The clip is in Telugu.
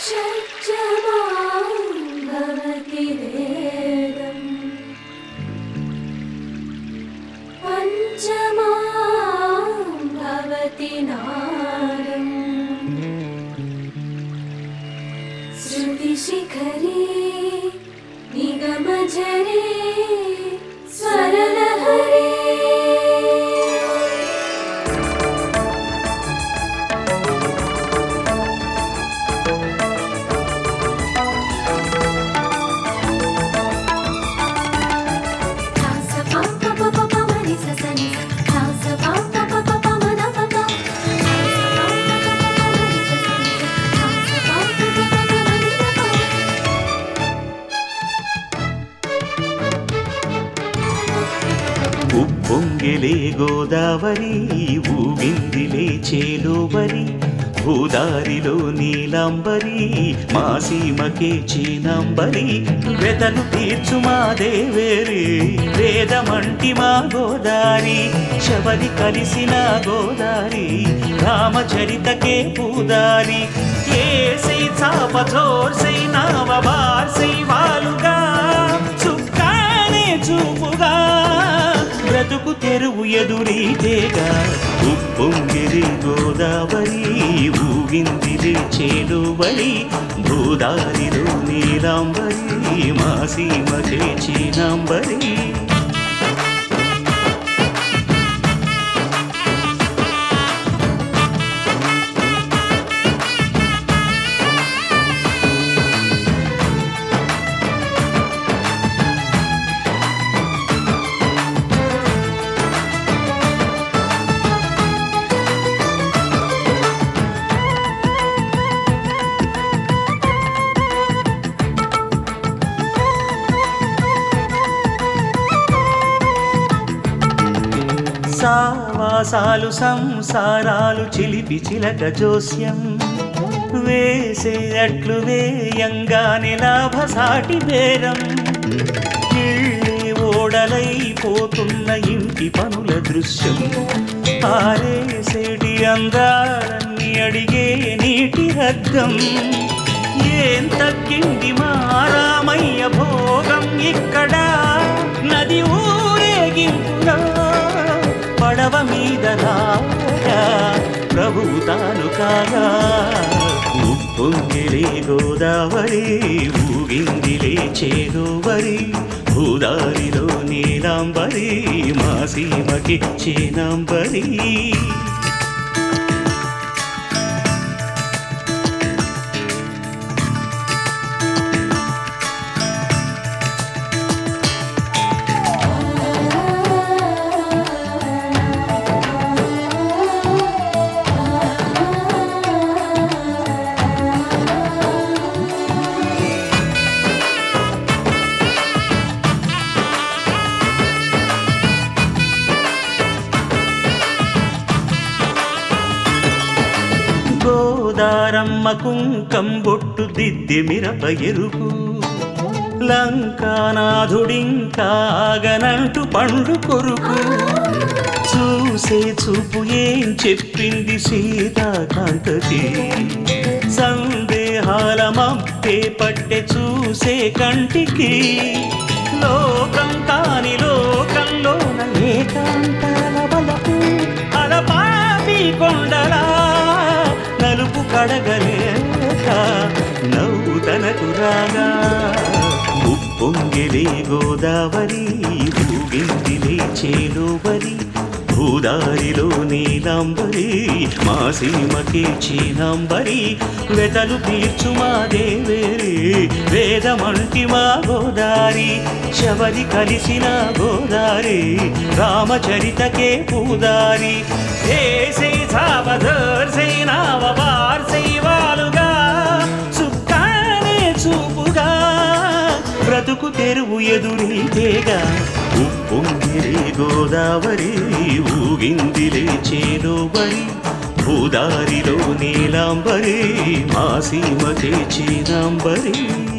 షట్జమాం భవతి వేదం పంచమాం భవతి నాదం శృతిశిఖరే నిగమజరే స్వరలహరే ఉప్పొంగిలే గోదావరి ఊగిందిలే చేలోవరి భూదారిలో నీలాంబరి మా సీమకే చీనాంబరి వెతలు తీర్చు మా దేవేరి వేదమంటి మా గోదారి శబరి కలిసిన గోదారి రామచరితకే పూదారి ఏసై చాప జోర్సై నావ బార్సై వాలుగా చుక్కానే చూపుగా బ్రతుకు తెరువు ఎదురీతేగా ఉప్పొంగిరి గోదావరి ఊగిందిరి చేలువరి భూదారిలో నీలాంబరి మా సీమకే చీనాంబరి సావాసాలు సంసారాలు చిలిపి చిలక జోస్యం వేసే అట్లు వేయంగానే లాభసాటి బేరం ఇళ్ళే ఓడలైపోతున్న ఇంటి పనుల దృశ్యం ఆరేసేటి అందాలన్నీ అడిగే నీటి రగ్గం ఏం తగ్గింది మా రామయ్య భోగం ఇక్కడ నది ఊరేగింపులో పడవ మీద రాగా ప్రభువు తాను కాగా ఉప్పొంగిలే గోదావరి ఊగిందిలే చేదోవరి భూదారిలో నీలాంబరి మా సీమకి చీనాంబరి గోదారమ్మ కుంకం బొట్టు దిద్ది మిరప ఎరుపు లంకానాథుడింకాగనంటూ పండు కొరుకు చూసే చూపు ఏం చెప్పింది సీతాకాంతకి సందేహాల మప్పే పట్టె చూసే కంటికి లోకం కాని లోకంలోన ఏకాంతాల బలపు అలపాపి కొండలా నలుపు కడగలేక నవ్వు తనకు రాగా ఉప్పొంగిలే గోదావరి ఊగిందిలే చేలోవరి భూదారిలో నీలాంబరి మా సీమకే చీనాంబరి వెతలు తీర్చు మా దేవేరి వేదమంటి మా గోదారి శబరి కలిసిన గోదారి రామచరితకే పూదారి ఏసై సావధర్సై నావ వార్సై వాలుగా సుఖానే చూపుగా బ్రతుకు తెరువు ఎదురీతేగా ఉప్పొంగిరే గోదావరి ఊగిందిలే చేలోబరి భూదారిలో నీలాంబరి మా సీమకే చీనాంబరి